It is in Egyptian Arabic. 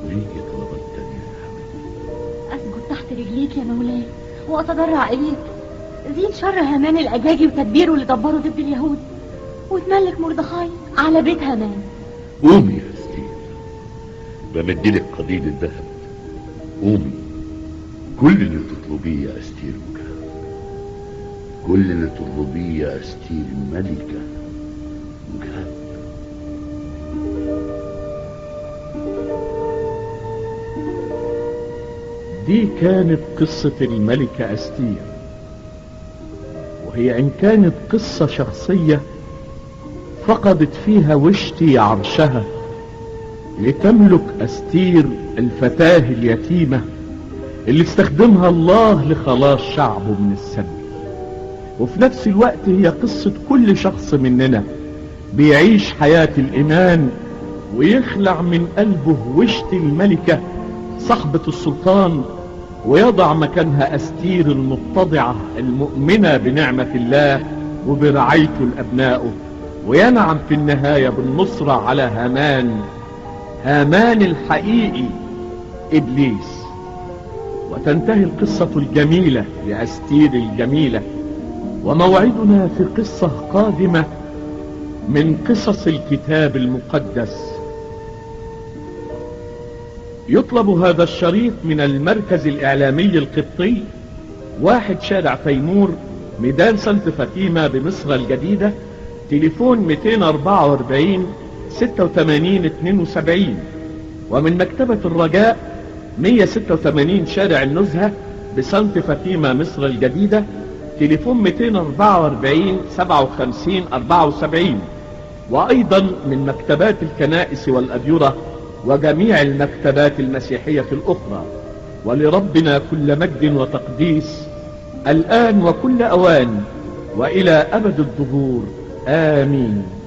ليه طلبات تانية يا حبيبي أسجد تحت رجليك يا مولاي وأتضرع إليك زين شر هامان الأجاجي وتدبيره اللي دبره ضد اليهود وتملك مردخاي على بيت هامان قومي يا استير بمدلك قضيب الذهب قومي كل اللي تطلبيه يا استير وجهه كل اللي تطلبيه يا استير الملكة وجهه دي كانت قصة الملكة أستير وهي إن كانت قصة شخصية فقدت فيها وشتي عرشها لتملك أستير الفتاة اليتيمة اللي استخدمها الله لخلاص شعبه من السبي وفي نفس الوقت هي قصة كل شخص مننا بيعيش حياة الإيمان ويخلع من قلبه وشت الملكة صاحبة السلطان ويضع مكانها أستير المتضعة المؤمنة بنعمة الله وبرعايته لأبنائه وينعم في النهاية بالنصرة على هامان هامان الحقيقي إبليس وتنتهي القصة الجميلة لأستير الجميلة وموعدنا في قصة قادمة من قصص الكتاب المقدس يطلب هذا الشريط من المركز الإعلامي القبطي واحد شارع تيمور ميدان سانت فاطمة بمصر الجديدة تليفون 244 86 72 ومن مكتبة الرجاء 186 شارع النزهة بسانت فاطمة مصر الجديدة تليفون 244 57 74 وأيضا من مكتبات الكنائس والأديرة وجميع المكتبات المسيحية الأخرى ولربنا كل مجد وتقديس الآن وكل أوان وإلى أبد الظهور آمين